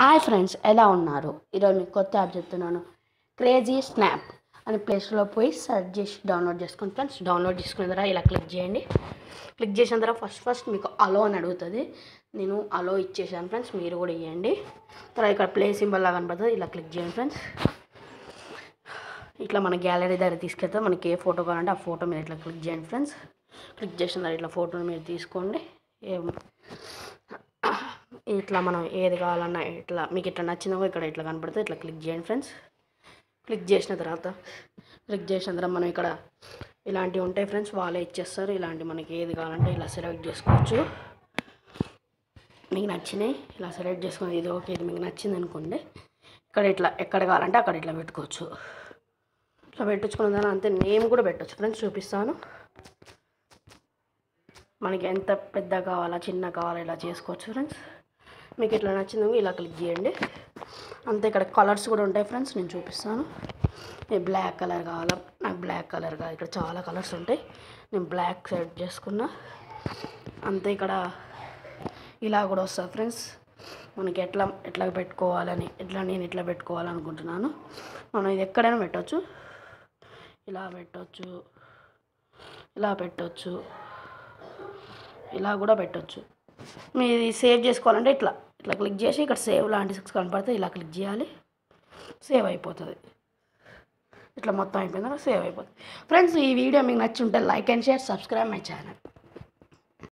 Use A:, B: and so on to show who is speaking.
A: hi friends ఎలా ఉన్నారు ఈరోజు మీకు కొత్త యాప్ చెప్తున్నాను క్రేజీ స్నాప్ అని ప్లేస్టోర్లో పోయి సెర్చ్ చేసి డౌన్లోడ్ చేసుకోండి ఫ్రెండ్స్ డౌన్లోడ్ చేసుకున్న తర్వాత ఇలా క్లిక్ చేయండి క్లిక్ చేసిన తర్వాత ఫస్ట్ ఫస్ట్ మీకు అలో అని అడుగుతుంది నేను అలో ఇచ్చేసాను ఫ్రెండ్స్ మీరు కూడా ఇవ్వండి తర్వాత ఇక్కడ ప్లే సింబల్ లాగా కనపడుతుంది ఇలా క్లిక్ చేయండి ఫ్రెండ్స్ ఇట్లా మన గ్యాలరీ దగ్గర తీసుకెళ్తే మనకి ఏ ఫోటో కావాలంటే ఆ ఫోటో మీరు ఇట్లా క్లిక్ చేయండి ఫ్రెండ్స్ క్లిక్ చేసిన తర్వాత ఇట్లా ఫోటోని మీరు తీసుకోండి ఏం ఇట్లా మనం ఏది కావాలన్నా ఇట్లా మీకు ఇట్లా నచ్చిందో ఇక్కడ ఇట్లా కనపడితే ఇట్లా క్లిక్ చేయండి ఫ్రెండ్స్ క్లిక్ చేసిన తర్వాత క్లిక్ చేసిన తర్వాత మనం ఇక్కడ ఇలాంటివి ఉంటాయి ఫ్రెండ్స్ వాళ్ళే ఇచ్చేస్తారు ఇలాంటి మనకి ఏది కావాలంటే ఇలా సెలెక్ట్ చేసుకోవచ్చు మీకు నచ్చినాయి ఇలా సెలెక్ట్ చేసుకుని ఇది ఓకే ఇది మీకు నచ్చింది అనుకోండి ఇక్కడ ఇట్లా ఎక్కడ కావాలంటే అక్కడ ఇట్లా పెట్టుకోవచ్చు ఇట్లా పెట్టించుకున్న దాని అంతే నేమ్ కూడా పెట్టచ్చు ఫ్రెండ్స్ చూపిస్తాను మనకి ఎంత పెద్ద కావాలా చిన్న కావాలా ఇలా చేసుకోవచ్చు ఫ్రెండ్స్ మీకు ఇట్లా నచ్చిందో ఇలా క్లిక్ చేయండి అంతే ఇక్కడ కలర్స్ కూడా ఉంటాయి ఫ్రెండ్స్ నేను చూపిస్తాను ఈ బ్లాక్ కలర్ కావాలా నాకు బ్లాక్ కలర్ కావాలి ఇక్కడ చాలా కలర్స్ ఉంటాయి నేను బ్లాక్ సెలెక్ట్ చేసుకున్నా అంతే ఇక్కడ ఇలా కూడా వస్తుంది ఫ్రెండ్స్ మనకి ఎట్లా ఎట్లా పెట్టుకోవాలని ఎట్లా నేను ఇట్లా పెట్టుకోవాలనుకుంటున్నాను మనం ఇది ఎక్కడైనా పెట్టవచ్చు ఇలా పెట్టవచ్చు ఇలా పెట్టవచ్చు ఇలా కూడా పెట్టవచ్చు మీది సేవ్ చేసుకోవాలంటే ఇట్లా ఇట్లా క్లిక్ చేసి ఇక్కడ సేవ్ లాంటి కనపడితే ఇలా క్లిక్ చేయాలి సేవ్ అయిపోతుంది ఇట్లా మొత్తం అయిపోయిందా సేవ్ అయిపోతుంది ఫ్రెండ్స్ ఈ వీడియో మీకు నచ్చి ఉంటే like and share subscribe my channel